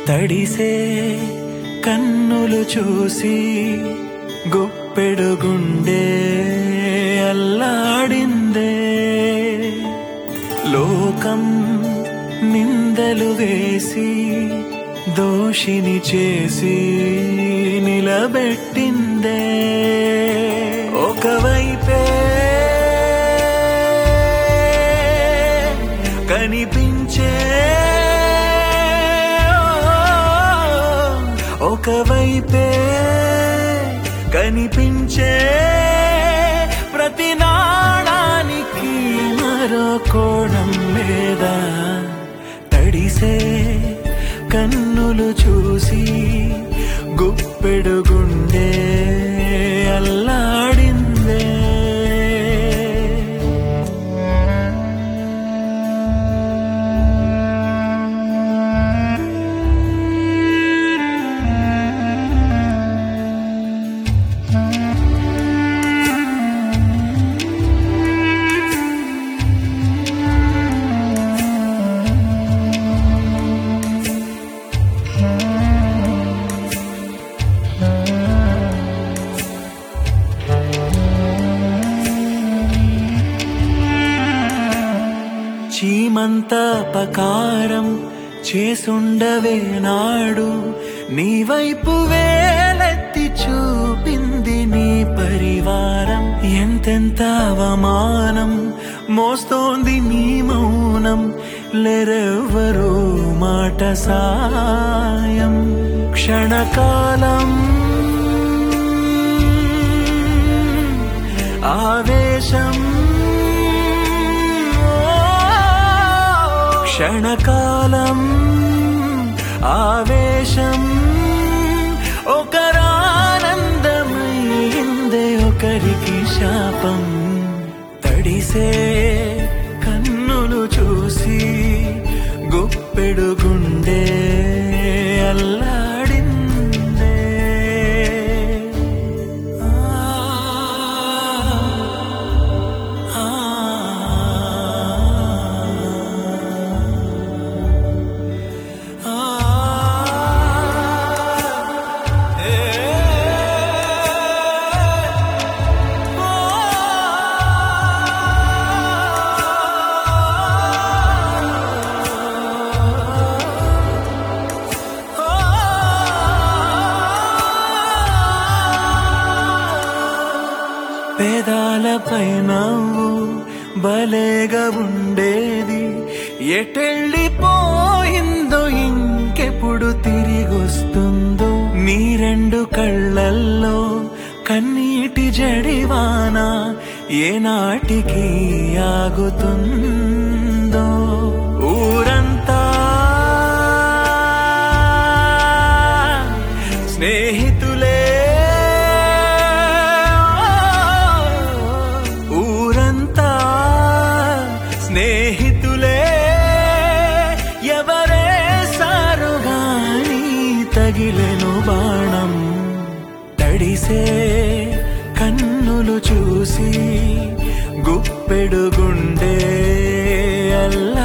తడిసే కన్నులు చూసి గుప్పెడు గుండె అల్లాడిందే లోకం నిందలు వేసి దోషిని చేసి నిలబెట్టిందే ఒకవైపే కనిపించే ఒకవైపే కనిపించే ప్రతి నాణానికి మరో కోణం మీద తడిసే కన్నులు చూసి గుప్పెడు గుండె అల్లాడిందే చీమంత పకారం చేసుండవే నాడు నీ వైపు వేలెత్తి చూపింది నీ పరివారం ఎంతెంత అవమానం మోస్తోంది నీ మౌనం లెరెవ్వరూ మాట సాయం క్షణకాలం ఆవేశం క్షణకాలం ఆవేశం ఒకరానందమైందే ఒకరికి శాపం తడిసే కన్నులు చూసి గుప్పెడు గుండె అల్లాడిందే ఆ పేదాలపై నవ్వు భలేగా ఉండేది ఎటెళ్ళిపోయిందో ఇంకెప్పుడు తిరిగొస్తుందో నీ రెండు కళ్ళల్లో కన్నీటి జడివాన ఏనాటికి ఆగుతుందో ఊరంతా స్నేహితులే ఊరంతా స్నేహితులే ఎవరే సారుగాని తగిలెను బాణం తడిసే కన్నులు చూసి గుప్పెడు గుండె అల్లా